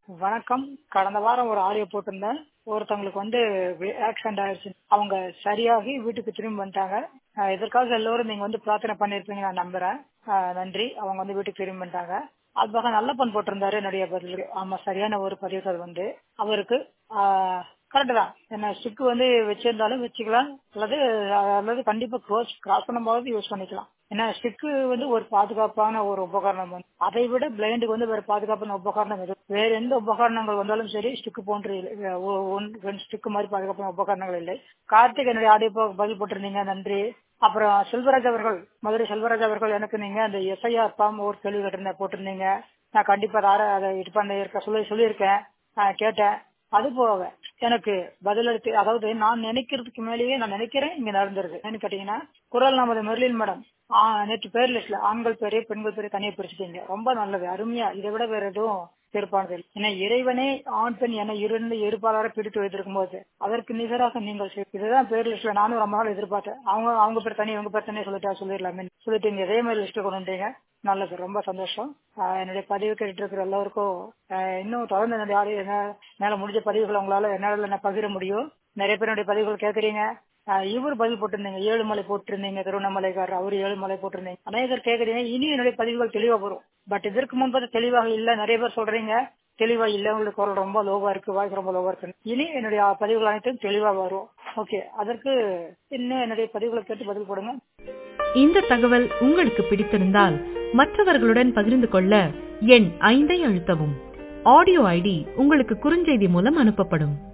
வணக்கம் கடந்த வாரம் ஒரு ஆடியோ போட்டிருந்தேன் ஒருத்தவங்களுக்கு வந்து ஆக்சிடென்ட் ஆயிடுச்சு அவங்க சரியாகி வீட்டுக்கு திரும்பி வந்துட்டாங்க அஹ் இதற்காக எல்லோரும் நீங்க வந்து பிரார்த்தனை பண்ணிருப்பீங்க நான் நம்புறேன் அஹ் நன்றி அவங்க வந்து வீட்டுக்கு திரும்பி வந்துட்டாங்க அதுக்காக நல்ல பண் போட்டிருந்தாரு என்னுடைய பதிலுக்கு ஆமா சரியான ஒரு பதிவு அது வந்து அவருக்கு கரெக்ட் தான் என்ன ஸ்டிக் வந்து வச்சிருந்தாலும் வச்சுக்கலாம் அல்லது அல்லது கண்டிப்பா க்ளோஸ் கிராஸ் பண்ணும்போது யூஸ் பண்ணிக்கலாம் ஏன்னா ஸ்டிக்கு வந்து ஒரு பாதுகாப்பான ஒரு உபகரணம் வந்து அதை விட பிளைண்டுக்கு வந்து வேற பாதுகாப்பான உபகரணம் எது வேற எந்த உபகரணங்கள் வந்தாலும் சரி ஸ்டிக்கு போன்று ஸ்டிக்கு மாதிரி பாதுகாப்பான உபகரணங்கள் இல்லை கார்த்திக் என்னுடைய ஆடியோ பதில் போட்டிருந்தீங்க நன்றி அப்புறம் செல்வராஜ் அவர்கள் மதுரை செல்வராஜ் அவர்கள் எனக்கு நீங்க அந்த எஸ்ஐஆர் ஃபார்ம் ஒரு கேள்வி கேட்டிருந்தேன் போட்டிருந்தீங்க நான் கண்டிப்பா அதை இது பண்ண இருக்க சொல்லி சொல்லியிருக்கேன் கேட்டேன் அது போக எனக்கு பதிலளித்து அதாவது நான் நினைக்கிறதுக்கு மேலேயே நான் நினைக்கிறேன் இங்க நடந்திருக்கு என்ன கேட்டீங்கன்னா குரல் நமது மெர்லின் மேடம் நேற்று பேர் லிஸ்ட்ல ஆண்கள் பேரே பெண்கள் பேரே தனியா பிரிச்சுட்டீங்க ரொம்ப நல்லது அருமையா இதை விட வேற எதுவும் சிறப்பானது ஏன்னா இறைவனே ஆண் பெண் என இருந்து எதிர்ப்பாளரை பிரித்து வைத்திருக்கும் போது அதற்கு நிகராக நீங்கள் இதுதான் பேர் லிஸ்ட்ல நானும் ரொம்ப நாள் எதிர்பார்த்தேன் அவங்க அவங்க பேர் தனி இவங்க பேர் தனியா சொல்லிட்டா சொல்லிடலாமே சொல்லிட்டு இதே மாதிரி லிஸ்ட் கொண்டு வந்தீங்க நல்லது ரொம்ப சந்தோஷம் என்னுடைய பதிவு கேட்டு இருக்கிற எல்லாருக்கும் இன்னும் தொடர்ந்து என்னுடைய ஆடியோ என்னால முடிஞ்ச பதிவுகளை உங்களால என்னால என்ன பகிர முடியும் நிறைய பேருடைய பதிவுகள் கேட்கறீங்க இவர் பதில் போட்டிருந்தீங்க ஏழுமலை போட்டிருந்தீங்க திருவண்ணாமலைக்காரர் அவரு ஏழுமலை போட்டிருந்தீங்க அநேகர் கேட்கறீங்க இனி என்னுடைய பதிவுகள் தெளிவா வரும் பட் இதற்கு முன்பது தெளிவாக இல்ல நிறைய பேர் சொல்றீங்க தெளிவா இல்ல உங்களுக்கு குரல் ரொம்ப லோவா இருக்கு வாய்ஸ் ரொம்ப லோவா இருக்கு இனி என்னுடைய பதிவுகள் அனைத்தும் தெளிவா வரும் ஓகே அதற்கு இன்னும் என்னுடைய பதிவுகளை கேட்டு பதில் போடுங்க இந்த தகவல் உங்களுக்கு பிடித்திருந்தால் மற்றவர்களுடன் பகிர்ந்து கொள்ள எண் ஐந்தை அழுத்தவும் ஆடியோ ஐடி உங்களுக்கு குறுஞ்செய்தி மூலம் அனுப்பப்படும்